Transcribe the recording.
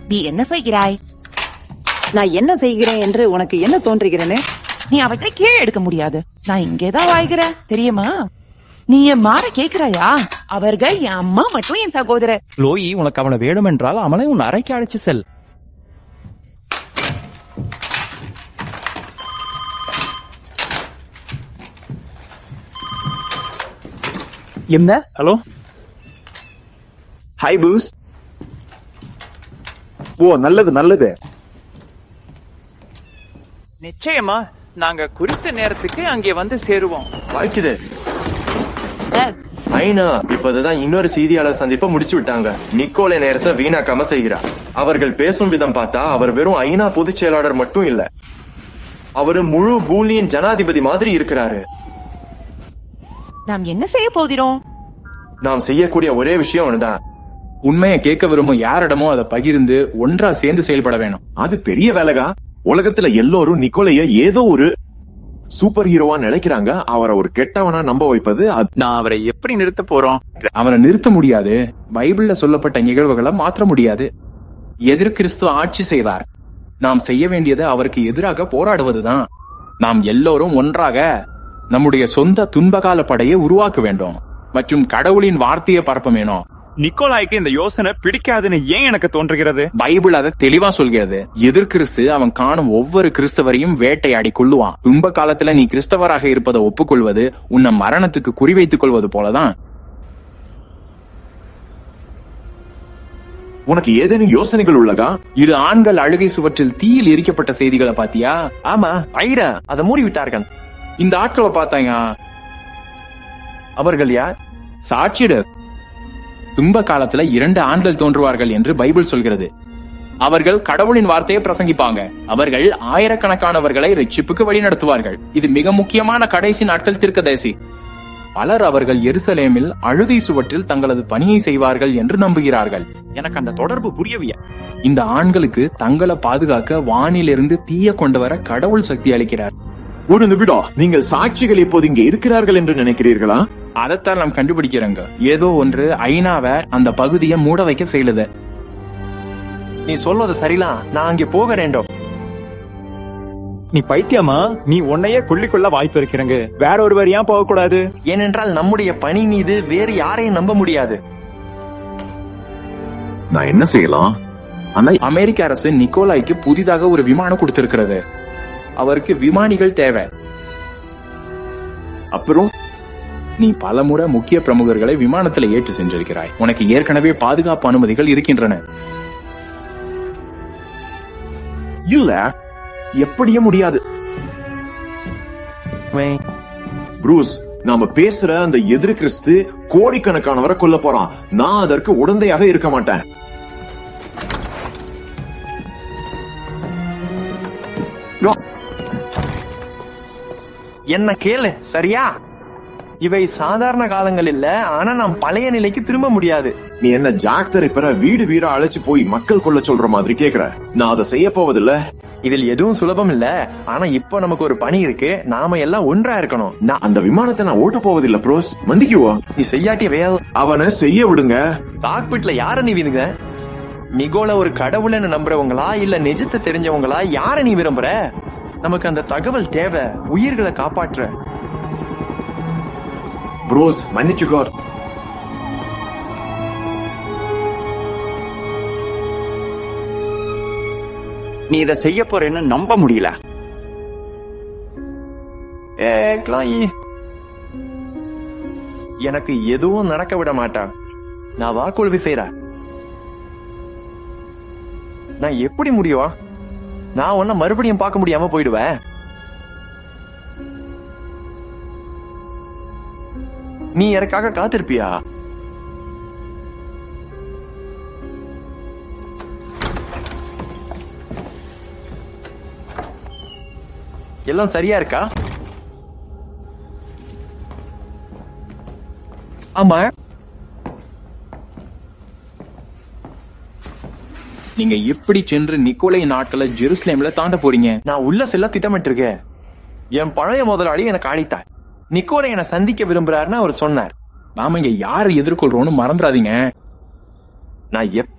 நீ என்ன செய்கிறாய் நான் என்ன செய்கிறேன் என்று உனக்கு என்ன தோன்றுகிறேன்னு நீ அவற்றை கீழே எடுக்க முடியாது நான் இங்கேதான் வாய்கிறேன் தெரியுமா நீ என் மாற கேக்குறாயா அவர்கள் என் அம்மா மற்றும் என் சகோதரர் லோயி உனக்கு அவனை வேண்டுமென்றால் அவனை உன் அறைக்கு அழைச்சு செல் என்ன ஹலோ ஹாய் பூஸ் ஓ நல்லது நல்லது நிச்சயமா நாங்க குறித்த நேரத்துக்கு அங்கே வந்து சேருவோம் வாய்க்குது டேட், ஐனா இப்பதான் இன்னொரு செய்தியாளர் சந்திப்பை முடிச்சு விட்டாங்க நிக்கோலை நேரத்தை வீணாக்காம செய்கிறார் அவர்கள் பேசும் விதம் பார்த்தா அவர் வெறும் ஐநா பொதுச் செயலாளர் மட்டும் இல்ல அவரு முழு பூலியின் ஜனாதிபதி மாதிரி இருக்கிறாரு நாம் என்ன செய்ய போகிறோம் நாம் செய்யக்கூடிய ஒரே விஷயம் ஒண்ணுதான் உண்மையை கேட்க விரும்பும் யாரிடமோ அதை பகிர்ந்து ஒன்றா சேர்ந்து செயல்பட வேணும் அது பெரிய வேலைகா உலகத்துல எல்லாரும் நிக்கோலைய ஏதோ ஒரு சூப்பர் ஹீரோவா நினைக்கிறாங்க அவரை ஒரு கெட்டவனா நம்ப வைப்பது அது நான் அவரை எப்படி நிறுத்த போறோம் அவனை நிறுத்த முடியாது பைபிள்ல சொல்லப்பட்ட நிகழ்வுகளை மாற்ற முடியாது எதிர் கிறிஸ்து ஆட்சி செய்தார் நாம் செய்ய வேண்டியது அவருக்கு எதிராக போராடுவதுதான் நாம் எல்லோரும் ஒன்றாக நம்முடைய சொந்த துன்பகால படையை உருவாக்க வேண்டும் மற்றும் கடவுளின் வார்த்தையை பரப்ப வேணும் நிக்கோலாய்க்கு இந்த யோசனை பிடிக்காதுன்னு ஏன் எனக்கு தோன்றுகிறது பைபிள் அதை தெளிவா சொல்கிறது எதிர் கிறிஸ்து அவன் காணும் ஒவ்வொரு கிறிஸ்தவரையும் வேட்டையாடி கொள்ளுவான் துன்ப காலத்துல நீ கிறிஸ்தவராக இருப்பதை ஒப்புக்கொள்வது உன்னை மரணத்துக்கு குறிவைத்துக் கொள்வது போலதான் உனக்கு ஏதேனும் யோசனைகள் உள்ளகா இது ஆண்கள் அழுகை சுவற்றில் தீயில் எரிக்கப்பட்ட செய்திகளை பாத்தியா ஆமா ஐரா அதை மூடி விட்டார்கள் இந்த ஆட்களை பார்த்தாங்க அவர்கள் யார் சாட்சியிடு துன்ப காலத்துல இரண்டு ஆண்கள் தோன்றுவார்கள் என்று பைபிள் சொல்கிறது அவர்கள் கடவுளின் வார்த்தையை பிரசங்கிப்பாங்க அவர்கள் ஆயிரக்கணக்கானவர்களை ரட்சிப்புக்கு வழிநடத்துவார்கள் இது மிக முக்கியமான கடைசி நாட்கள் தீர்க்கதரிசி பலர் அவர்கள் எருசலேமில் அழுகை சுவற்றில் தங்களது பணியை செய்வார்கள் என்று நம்புகிறார்கள் எனக்கு அந்த தொடர்பு புரியவிய இந்த ஆண்களுக்கு தங்களை பாதுகாக்க வானிலிருந்து தீய கொண்டு வர கடவுள் சக்தி அளிக்கிறார் ஒரு நிமிடம் நீங்கள் சாட்சிகள் இப்போது இங்க இருக்கிறார்கள் என்று நினைக்கிறீர்களா அதைத்தான் நாம் கண்டுபிடிக்கிறோங்க ஏதோ ஒன்று ஐநாவை அந்த பகுதியை மூட வைக்க செய்யலுது நீ சொல்வது சரிலாம் நான் அங்கே போக வேண்டும் நீ பைத்தியமா நீ உன்னையே கொல்லிக்கொள்ள வாய்ப்பு இருக்கிறங்க வேற ஒருவர் ஏன் போக கூடாது ஏனென்றால் நம்முடைய பணி மீது வேறு யாரையும் நம்ப முடியாது நான் என்ன செய்யலாம் ஆனா அமெரிக்க அரசு நிக்கோலாய்க்கு புதிதாக ஒரு விமானம் கொடுத்திருக்கிறது அவருக்கு விமானிகள் தேவை அப்புறம் நீ பலமுறை முக்கிய பிரமுகர்களை விமானத்துல ஏற்று சென்றிருக்கிறாய் உனக்கு ஏற்கனவே பாதுகாப்பு அனுமதிகள் இருக்கின்றன இல்ல எப்படியும் முடியாது வே, ப்ரூஸ் நாம பேசுற அந்த எதிர் கிறிஸ்து கோடிக்கணக்கானவரை கொல்ல போறான் நான் அதற்கு உடந்தையாக இருக்க மாட்டேன் என்ன கேளு சரியா இவை சாதாரண காலங்கள் இல்ல ஆனா நாம் பழைய நிலைக்கு திரும்ப முடியாது நீ என்ன ஜாக் பெற வீடு வீடா அழைச்சு போய் மக்கள் கொல்ல சொல்ற மாதிரி கேக்குற நான் அதை செய்ய போவதில்ல இதில் எதுவும் சுலபம் இல்ல ஆனா இப்போ நமக்கு ஒரு பணி இருக்கு நாம எல்லாம் ஒன்றா இருக்கணும் நான் அந்த விமானத்தை நான் ஓட்ட போவதில்ல ப்ரோஸ் மந்திக்குவா நீ செய்யாட்டிய வேல் அவனை செய்ய விடுங்க காக்பிட்ல யார நீ விதுங்க நிகோல ஒரு கடவுள்னு நம்புறவங்களா இல்ல நிஜத்தை தெரிஞ்சவங்களா யார நீ விரும்புற நமக்கு அந்த தகவல் தேவை உயிர்களை காப்பாற்ற ப்ரோஸ் மன்னிச்சுக்கோ நீ இதை செய்ய போறேன்னு நம்ப முடியல ஏ கிளாயி எனக்கு எதுவும் நடக்க விட மாட்டான் நான் வாக்குறுதி செய்யறேன் நான் எப்படி முடியும் நான் உன்ன மறுபடியும் பார்க்க முடியாம போயிடுவேன் நீ எனக்காக காத்திருப்பியா எல்லாம் சரியா இருக்கா ஆமா நீங்க எப்படி சென்று நிக்கோலை நாட்களை ஜெருசலேம்ல தாண்ட போறீங்க நான் உள்ள செல்ல திட்டமிட்டு இருக்கேன் என் பழைய முதலாளி எனக்கு அழைத்தார் நிக்கோலை என்னை சந்திக்க விரும்புறாருன்னு அவர் சொன்னார் நாம இங்க யாரை எதிர்கொள்றோம்னு மறந்துடாதீங்க நான் எப்ப